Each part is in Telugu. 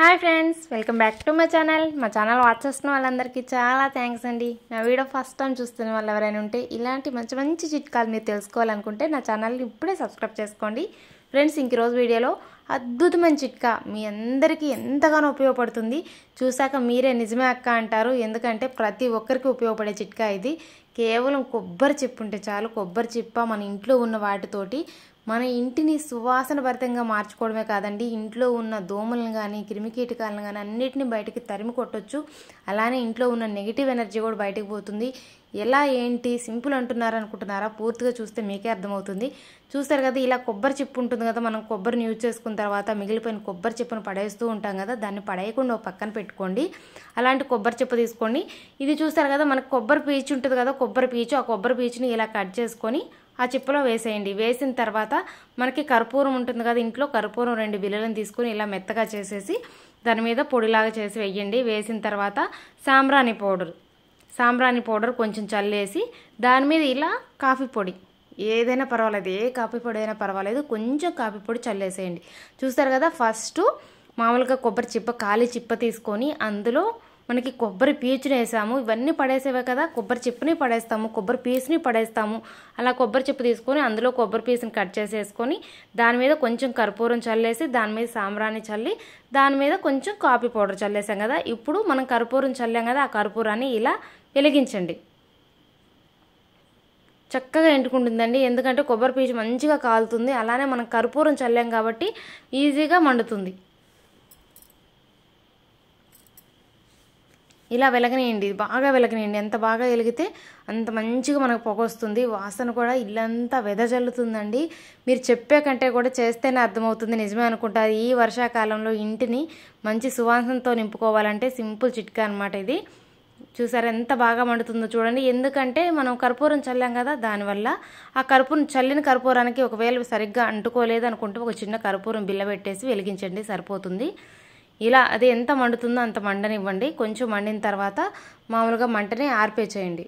hi friends welcome back to my channel మా ఛానల్ వాచ్ చేస్తున్న వాళ్ళందరికీ చాలా థ్యాంక్స్ అండి నా వీడియో ఫస్ట్ టైం చూస్తున్న వాళ్ళు ఎవరైనా ఉంటే ఇలాంటి మంచి మంచి చిట్కాలు మీరు తెలుసుకోవాలనుకుంటే నా ఛానల్ని ఇప్పుడే సబ్స్క్రైబ్ చేసుకోండి ఫ్రెండ్స్ ఇంక రోజు వీడియోలో అద్భుతమైన చిట్కా మీ అందరికీ ఎంతగానో ఉపయోగపడుతుంది చూశాక మీరే నిజమే అక్క అంటారు ఎందుకంటే ప్రతి ఒక్కరికి ఉపయోగపడే చిట్కా ఇది కేవలం కొబ్బరి చిప్పు ఉంటే చాలు కొబ్బరి చిప్ప మన ఇంట్లో ఉన్న వాటితోటి మన ఇంటిని సువాసన భరితంగా మార్చుకోవడమే కాదండి ఇంట్లో ఉన్న దోమలను కానీ క్రిమికీటకాలను కానీ అన్నిటిని బయటికి తరిమి కొట్టొచ్చు అలానే ఇంట్లో ఉన్న నెగిటివ్ ఎనర్జీ కూడా బయటకు పోతుంది ఎలా ఏంటి సింపుల్ అంటున్నారు అనుకుంటున్నారా పూర్తిగా చూస్తే మీకే అర్థమవుతుంది చూస్తారు కదా ఇలా కొబ్బరి చిప్పు ఉంటుంది కదా మనం కొబ్బరిని యూజ్ చేసుకున్న తర్వాత మిగిలిపోయిన కొబ్బరి చిప్పను పడేస్తూ ఉంటాం కదా దాన్ని పడేయకుండా ఒక పక్కన పెట్టుకోండి అలాంటి కొబ్బరి చిప్ప తీసుకోండి ఇది చూస్తారు కదా మనకు కొబ్బరి పీచు ఉంటుంది కదా కొబ్బరి పీచు ఆ కొబ్బరి పీచుని ఇలా కట్ చేసుకొని ఆ చిప్పలో వేసేయండి వేసిన తర్వాత మనకి కర్పూరం ఉంటుంది కదా ఇంట్లో కర్పూరం రెండు బిల్లలను తీసుకొని ఇలా మెత్తగా చేసేసి దాని మీద పొడిలాగా చేసి వేయండి వేసిన తర్వాత సాంబ్రాణి పౌడర్ సాంబ్రాణి పౌడర్ కొంచెం చల్లేసి దాని మీద ఇలా కాఫీ పొడి ఏదైనా పర్వాలేదు ఏ కాఫీ పొడి అయినా పర్వాలేదు కొంచెం కాఫీ పొడి చల్లేసేయండి చూస్తారు కదా ఫస్ట్ మామూలుగా కొబ్బరి చిప్ప ఖాళీ చిప్ప తీసుకొని అందులో మనకి కొబ్బరి పీచుని వేసాము ఇవన్నీ పడేసేవే కదా కొబ్బరి చిప్పని పడేస్తాము కొబ్బరి పీస్ని పడేస్తాము అలా కొబ్బరి చిప్ప తీసుకొని అందులో కొబ్బరి పీస్ని కట్ చేసేసుకొని దాని మీద కొంచెం కర్పూరం చల్లేసి దాని మీద సాంబ్రాణి చల్లి దాని మీద కొంచెం కాఫీ పౌడర్ చల్లేసాం కదా ఇప్పుడు మనం కర్పూరం చల్లాం కదా ఆ కర్పూరాన్ని ఇలా వెలిగించండి చక్కగా ఎంటుకుంటుందండి ఎందుకంటే కొబ్బరి పీచు మంచిగా కాలుతుంది అలానే మనం కర్పూరం చల్లాం కాబట్టి ఈజీగా మండుతుంది ఇలా వెలగనియండి బాగా వెలగనియండి ఎంత బాగా వెలిగితే అంత మంచిగా మనకు పొగ వస్తుంది వాసన కూడా ఇల్లంతా వెదజల్లుతుందండి మీరు చెప్పే కంటే కూడా చేస్తేనే అర్థమవుతుంది నిజమే అనుకుంటారు ఈ వర్షాకాలంలో ఇంటిని మంచి సువాసనతో నింపుకోవాలంటే సింపుల్ చిట్కా అనమాట ఇది చూసారా ఎంత బాగా మండుతుందో చూడండి ఎందుకంటే మనం కర్పూరం చల్లాం కదా దానివల్ల ఆ కర్పూరం చల్లిన కర్పూరానికి ఒకవేళ సరిగ్గా అంటుకోలేదు అనుకుంటే ఒక చిన్న కర్పూరం బిల్ల పెట్టేసి వెలిగించండి సరిపోతుంది ఇలా అది ఎంత మండుతుందో అంత మండనివ్వండి కొంచెం మండిన తర్వాత మామూలుగా మంటని ఆర్పేచేయండి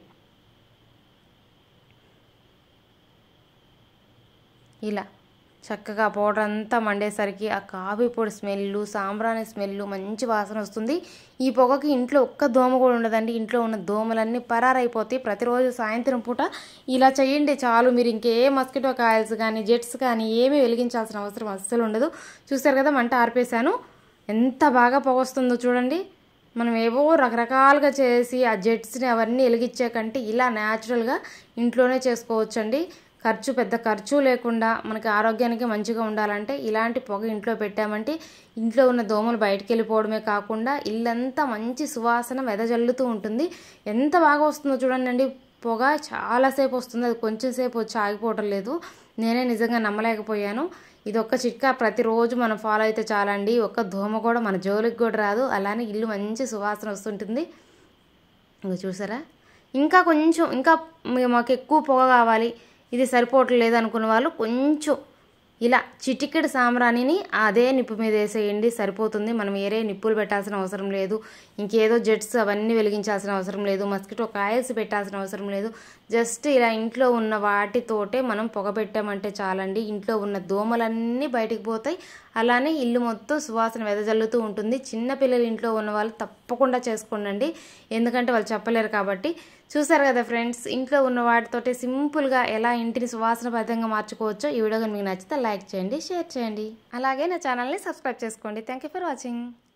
ఇలా చక్కగా పౌడర్ అంతా మండేసరికి ఆ కాఫీ పొడి స్మెల్ సాంబ్రాణి స్మెల్ మంచి వాసన వస్తుంది ఈ పొగకి ఇంట్లో ఒక్క దోమ కూడా ఉండదండి ఇంట్లో ఉన్న దోమలన్నీ పరారైపోతాయి ప్రతిరోజు సాయంత్రం పూట ఇలా చేయండి చాలు మీరు ఇంకే మస్కిటో కాయల్స్ కానీ జెట్స్ కానీ ఏమీ వెలిగించాల్సిన అవసరం అస్సలు ఉండదు చూసారు కదా మంట ఆర్పేశాను ఎంత బాగా పొగ వస్తుందో చూడండి మనం ఏవో రకరకాలుగా చేసి ఆ జెట్స్ని అవన్నీ వెలిగించే కంటే ఇలా న్యాచురల్గా ఇంట్లోనే చేసుకోవచ్చండి ఖర్చు పెద్ద ఖర్చు లేకుండా మనకి ఆరోగ్యానికి మంచిగా ఉండాలంటే ఇలాంటి పొగ ఇంట్లో పెట్టామంటే ఇంట్లో ఉన్న దోమలు బయటికి వెళ్ళిపోవడమే కాకుండా ఇల్లంతా మంచి సువాసన వెదజల్లుతూ ఉంటుంది ఎంత బాగా వస్తుందో చూడండి పొగ చాలాసేపు వస్తుంది అది కొంచెం సేపు వచ్చి ఆగిపోవటం లేదు నేనే నిజంగా నమ్మలేకపోయాను ఇది ఒక్క చిట్కా ప్రతిరోజు మనం ఫాలో అయితే చాలండి ఒక్క దోమ కూడా మన జోలికి కూడా రాదు అలానే ఇల్లు మంచి సువాసన వస్తుంటుంది ఇంకా చూసారా ఇంకా కొంచెం ఇంకా మాకు ఎక్కువ పొగ కావాలి ఇది సరిపోవట్లేదు అనుకున్న వాళ్ళు కొంచెం ఇలా చిటికెడు సాంబ్రాణిని అదే నిప్పు మీద వేసేయండి సరిపోతుంది మనం వేరే నిప్పులు పెట్టాల్సిన అవసరం లేదు ఇంకేదో జెట్స్ అవన్నీ వెలిగించాల్సిన అవసరం లేదు మస్కిటో కాయల్స్ పెట్టాల్సిన అవసరం లేదు జస్ట్ ఇలా ఇంట్లో ఉన్న వాటితోటే మనం పొగ పెట్టామంటే చాలండి ఇంట్లో ఉన్న దోమలన్నీ బయటికి పోతాయి అలానే ఇల్లు మొత్తం సువాసన వెదజల్లుతూ ఉంటుంది చిన్నపిల్లలు ఇంట్లో ఉన్న వాళ్ళు తప్పకుండా చేసుకోండి ఎందుకంటే వాళ్ళు చెప్పలేరు కాబట్టి చూసారు కదా ఫ్రెండ్స్ ఇంట్లో ఉన్న వాటితోటి సింపుల్గా ఎలా ఇంటిని సువాసన భద్రంగా మార్చుకోవచ్చో ఈ వీడియో మీకు నచ్చితే లైక్ చేయండి షేర్ చేయండి అలాగే నా ఛానల్ని సబ్స్క్రైబ్ చేసుకోండి థ్యాంక్ ఫర్ వాచింగ్